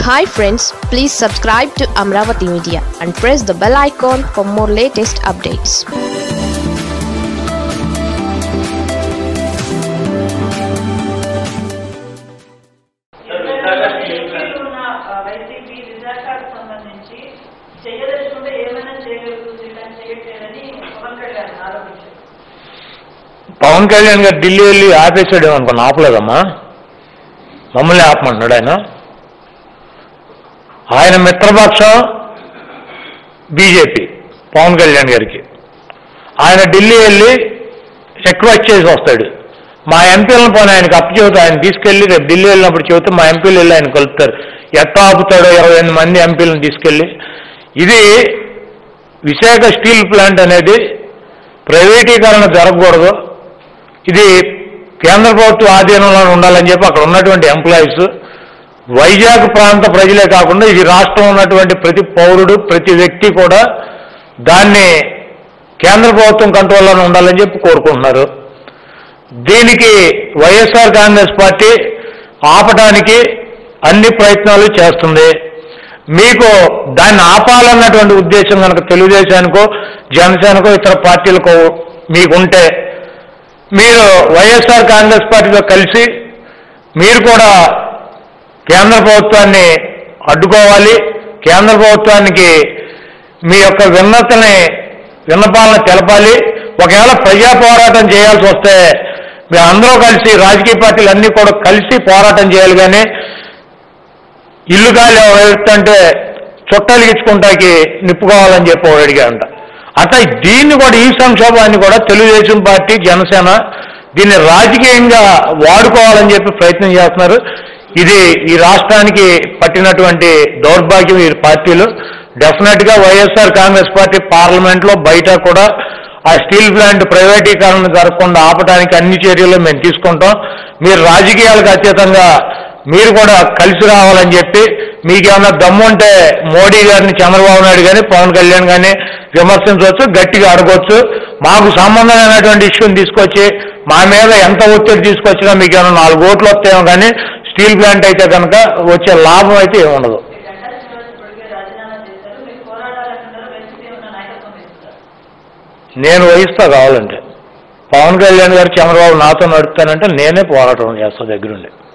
hi friends please subscribe to Amaravati media and press the bell icon for more latest updates YCP ఉన్న ఆ, YCP విశాఖకు సంబంధించి చేయదలుచుకుంటే ఏమైనా చేయగలుగుతుంది కానీ చేయట్లేదని పవన్ కళ్యాణ్ ఆరోపించారు పవన్ కళ్యాణ్ గారు ఢిల్లీ వెళ్ళి ఆపేసాడు అనుకున్నా ఆపలేదమ్మా మమ్మల్ని ఆపమంటున్నాడు ఆయన ఆయన మిత్రపక్షం బీజేపీ పవన్ కళ్యాణ్ గారికి ఆయన ఢిల్లీ వెళ్ళి రిక్వెస్ట్ చేసి వస్తాడు మా ఎంపీలను పోనీ ఆయనకి అప్పు చెబుతా ఆయన తీసుకెళ్ళి రేపు ఢిల్లీ వెళ్ళినప్పుడు చెబితే మా ఎంపీలు వెళ్ళి ఆయన కలుపుతారు ఎట్లా ఆపుతాడో ఇరవై ఎనిమిది మంది ఎంపీలను తీసుకెళ్ళి ఇది విశాఖ స్టీల్ ప్లాంట్ అనేది ప్రైవేటీకరణ జరగకూడదు ఇది కేంద్ర ప్రభుత్వ ఆధీనంలో ఉండాలని చెప్పి అక్కడ ఉన్నటువంటి ఎంప్లాయీస్ వైజాగ్ ప్రాంత ప్రజలే కాకుండా ఇది రాష్ట్రం ఉన్నటువంటి ప్రతి పౌరుడు ప్రతి వ్యక్తి కూడా దాన్ని కేంద్ర ప్రభుత్వం కంట్రోల్లోనే ఉండాలని చెప్పి కోరుకుంటున్నారు దీనికి వైఎస్ఆర్ కాంగ్రెస్ పార్టీ ఆపడానికి అన్ని ప్రయత్నాలు చేస్తుంది మీకు దాన్ని ఆపాలన్నటువంటి ఉద్దేశం కనుక తెలుగుదేశానికో జనసేనకో ఇతర పార్టీలకో మీకుంటే మీరు వైఎస్ఆర్ కాంగ్రెస్ పార్టీతో కలిసి మీరు కూడా కేంద్ర ప్రభుత్వాన్ని అడ్డుకోవాలి కేంద్ర ప్రభుత్వానికి మీ యొక్క విన్నతని విన్నపాలను తెలపాలి ఒకవేళ ప్రజా పోరాటం చేయాల్సి వస్తే మీ అందరూ కలిసి రాజకీయ పార్టీలు అన్నీ కూడా కలిసి పోరాటం చేయాలి కానీ ఇల్లు గాలి వెళ్తుంటే చుట్టాలు ఇచ్చుకుంటాకి నిప్పుకోవాలని చెప్పి వాడు అడిగాడంట అట్లా దీన్ని కూడా ఈ సంక్షోభాన్ని కూడా తెలుగుదేశం పార్టీ జనసేన దీన్ని రాజకీయంగా వాడుకోవాలని చెప్పి ప్రయత్నం చేస్తున్నారు ఇది ఈ రాష్ట్రానికి పట్టినటువంటి దౌర్భాగ్యం ఈ పార్టీలు డెఫినెట్ గా వైఎస్ఆర్ కాంగ్రెస్ పార్టీ పార్లమెంట్ లో బయట కూడా ఆ స్టీల్ ప్లాంట్ ప్రైవేటీకరణ జరగకుండా ఆపడానికి అన్ని చర్యలు మేము తీసుకుంటాం మీరు రాజకీయాలకు అతీతంగా మీరు కూడా కలిసి రావాలని చెప్పి మీకేమన్నా దమ్ము ఉంటే మోడీ గారిని చంద్రబాబు నాయుడు కానీ పవన్ కళ్యాణ్ కానీ విమర్శించవచ్చు గట్టిగా అడగవచ్చు మాకు సంబంధమైనటువంటి ఇష్యూని తీసుకొచ్చి మా మీద ఎంత ఒత్తిడి తీసుకొచ్చినా మీకు ఏమైనా నాలుగు ఓట్లు వస్తాయేమో కానీ స్టీల్ ప్లాంట్ అయితే కనుక వచ్చే లాభం అయితే ఏముండదు గంటల శ్రీనివాస్ ఇప్పటికే రాజీనామా చేశారు మీరు పోరాటాలంటున్నారు వైసీపీ ఉన్న నాయకత్వం ఇస్తారు నేను వహిస్తా కావాలంటే పవన్ కళ్యాణ్ గారు చంద్రబాబు నాతో నడుపుతానంటే నేనే పోరాటం చేస్తా దగ్గరుండి